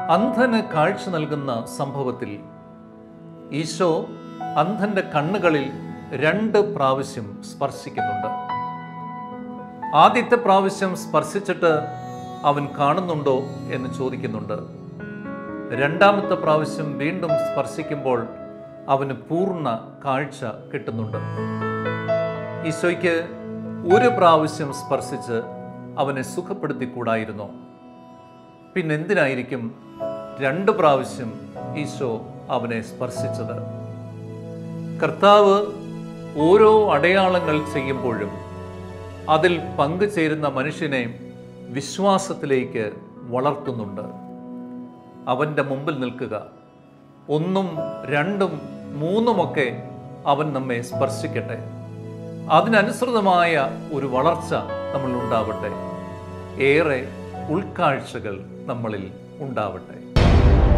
അന്ധന് കാഴ്ച നൽകുന്ന സംഭവത്തിൽ ഈശോ അന്ധന്റെ കണ്ണുകളിൽ രണ്ട് പ്രാവശ്യം സ്പർശിക്കുന്നുണ്ട് ആദ്യത്തെ പ്രാവശ്യം സ്പർശിച്ചിട്ട് അവൻ കാണുന്നുണ്ടോ എന്ന് ചോദിക്കുന്നുണ്ട് രണ്ടാമത്തെ പ്രാവശ്യം വീണ്ടും സ്പർശിക്കുമ്പോൾ അവന് പൂർണ്ണ കാഴ്ച കിട്ടുന്നുണ്ട് ഈശോയ്ക്ക് ഒരു പ്രാവശ്യം സ്പർശിച്ച് അവനെ സുഖപ്പെടുത്തിക്കൂടായിരുന്നോ പിന്നെന്തിനായിരിക്കും രണ്ട് പ്രാവശ്യം ഈശോ അവനെ സ്പർശിച്ചത് കർത്താവ് ഓരോ അടയാളങ്ങൾ ചെയ്യുമ്പോഴും അതിൽ പങ്കുചേരുന്ന മനുഷ്യനെ വിശ്വാസത്തിലേക്ക് വളർത്തുന്നുണ്ട് അവൻ്റെ മുമ്പിൽ നിൽക്കുക ഒന്നും രണ്ടും മൂന്നുമൊക്കെ അവൻ നമ്മെ സ്പർശിക്കട്ടെ അതിനനുസൃതമായ ഒരു വളർച്ച നമ്മൾ ഉണ്ടാവട്ടെ ഏറെ ഉൾക്കാഴ്ചകൾ നമ്മളിൽ ഉണ്ടാവട്ടെ